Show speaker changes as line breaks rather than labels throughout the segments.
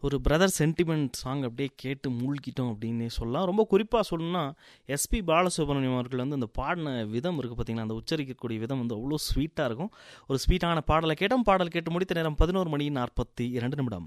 ஒரு brother sentiment song அப்படியே கேட்டு மூழ்கிட்டோம் அப்படின்னே சொல்லலாம் ரொம்ப குறிப்பாக சொல்லணும்னா எஸ்பி பாலசுப்ரமணியம் அவர்கள் வந்து அந்த பாடின விதம் இருக்குது பார்த்தீங்கன்னா அந்த உச்சரிக்கக்கூடிய விதம் வந்து அவ்வளோ ஸ்வீட்டாக இருக்கும் ஒரு ஸ்வீட்டான பாடலை கேட்டோம் பாடல் கேட்டு முடித்த நேரம் பதினோரு மணி நாற்பத்தி இரண்டு நிமிடம்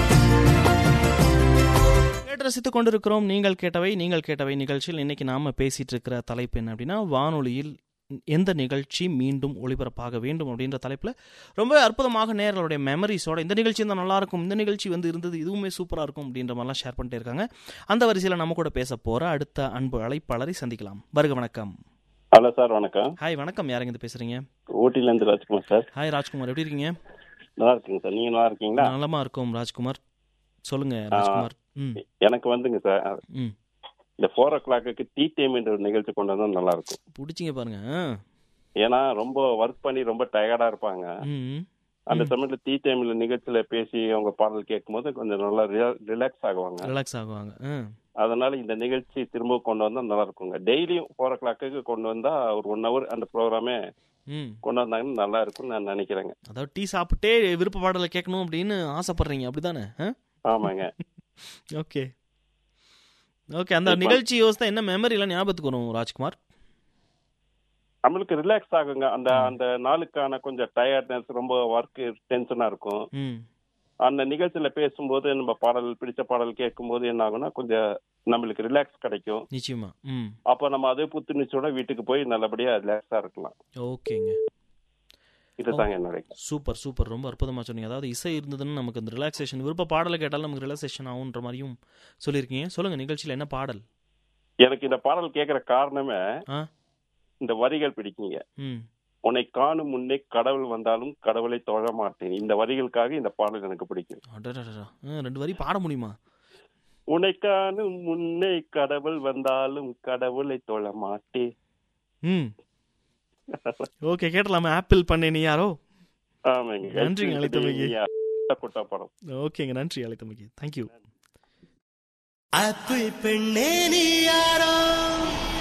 கேட்டு ரசித்துக் கொண்டிருக்கிறோம் நீங்கள் கேட்டவை நீங்கள் கேட்டவை நிகழ்ச்சியில் இன்னைக்கு நாம பேசிட்டு இருக்கிற தலைப்பு என்ன அப்படின்னா வானொலியில் எந்த நிகழ்ச்சி மீண்டும் ஒளிபரப்பாக வேண்டும் அப்படின்ற தலைப்பில் ரொம்ப அற்புதமாக நேர்களுடைய மெமரிஸோட இந்த நிகழ்ச்சி இருந்தால் நல்லா இருக்கும் இந்த நிகழ்ச்சி வந்து இருந்தது இதுவுமே சூப்பராக இருக்கும் அப்படின்ற மாதிரிலாம் ஷேர் பண்ணிட்டே இருக்காங்க அந்த வரிசையில் நம்ம கூட பேச போகிற அடுத்த அன்பு அழைப்பாளரை சந்திக்கலாம் வருக வணக்கம்
ஹலோ சார் வணக்கம்
ஹாய் வணக்கம் யாருங்க இது பேசுறீங்க
ஊட்டிலேருந்து ராஜ்குமார் சார்
ஹாய் ராஜ்குமார் எப்படி இருக்கீங்க
நல்லா இருக்கீங்க சார் நீங்கள் நல்லா இருக்கீங்களா
நலமா இருக்கும் ராஜ்குமார் சொல்லுங்க ராஜ்குமார் ம்
எனக்கு வந்துங்க சார்
ம்
இந்த four o'clock tea time என்ற ஒரு நிகழ்ச்சி கொண்டு வந்தா நல்லா இருக்கும்
பிடிச்சிங்க பாருங்க ஆ.
ஏன்னா ரொம்ப ஒர்க் பண்ணி ரொம்ப டயர்டா இருப்பாங்க
ம்
அந்த சமயத்துல டீ டைம்ல நிகழ்ச்சியில பேசி அவங்க பாடல் கேட்கும்போது கொஞ்சம் நல்லா ரிலாக்ஸ் ஆகுவாங்க
ரிலாக்ஸ் ஆகுவாங்க ஆ
அதனால இந்த நிகழ்ச்சி திரும்ப கொண்டு வந்தா நல்லா இருக்குங்க டெய்லியும் ஃபோர் ஓ கிளாக்கு கொண்டு வந்தா ஒரு ஒன் ஹவர் அந்த ப்ரோக்ராமே
ம்
கொண்டு வந்தாங்கன்னா நல்லா இருக்கும்னு நான் நினைக்கிறேங்க
அதாவது டீ சாப்பிட்டே விருப்ப பாடலை கேட்கணும் அப்படின்னு ஆசைப்படுறீங்க அப்படிதானே
ஆமாங்க
ஓகே ஓகே அந்த
இப்ப-
நிகழ்ச்சி யோசித்தா என்ன மெமரிலாம் ஞாபகத்துக்கு வரும் ராஜ்குமார்
நம்மளுக்கு ரிலாக்ஸ் ஆகுங்க அந்த அந்த நாளுக்கான கொஞ்சம் டயர்ட்னஸ் ரொம்ப ஒர்க் டென்ஷனா இருக்கும்
ம்
அந்த நிகழ்ச்சியில பேசும்போது நம்ம பாடல் பிடிச்ச பாடல் கேட்கும்போது என்ன ஆகும்னா கொஞ்சம் நம்மளுக்கு ரிலாக்ஸ் கிடைக்கும்
நிச்சயமா ம்
அப்போ நம்ம அதே புத்துணர்ச்சியோட வீட்டுக்கு போய் நல்லபடியா ரிலாக்ஸா இருக்கலாம்
ஓகேங்க
இதுதாங்க என்னுடைய
சூப்பர் சூப்பர் ரொம்ப அற்புதமாக சொன்னீங்க அதாவது இசை இருந்ததுன்னு நமக்கு அந்த ரிலாக்ஸேஷன் விருப்ப பாடலை கேட்டாலும் நமக்கு ரிலாக்ஸேஷன் ஆகுன்ற மாதிரியும் சொல்லியிருக்கீங்க சொல்லுங்க நிகழ்ச்சியில் என்ன பாடல்
எனக்கு இந்த பாடல் கேட்கிற காரணமே
ஆ
இந்த வரிகள் பிடிக்குங்க
ம்
உன்னை காணும் முன்னே கடவுள் வந்தாலும் கடவுளை தொழ மாட்டேன் இந்த வரிகளுக்காக இந்த பாடல் எனக்கு பிடிக்கும்
அடடடடா ஆ ரெண்டு வரி பாட முடியுமா
உன்னை காணும் முன்னே கடவுள் வந்தாலும் கடவுளை தொழ மாட்டேன்
ம் ஓகே கேட்டலாமா ஆப்பிள் பண்ணே நீ யாரோ
ஆமாங்க
நன்றிங்க, அழைத்தமைக்கு.
குட்டா படம்
ஓகேங்க நன்றி அழைத்தமைக்கு தேங்க்யூ
ஆப்பிள் பெண்ணே நீ யாரோ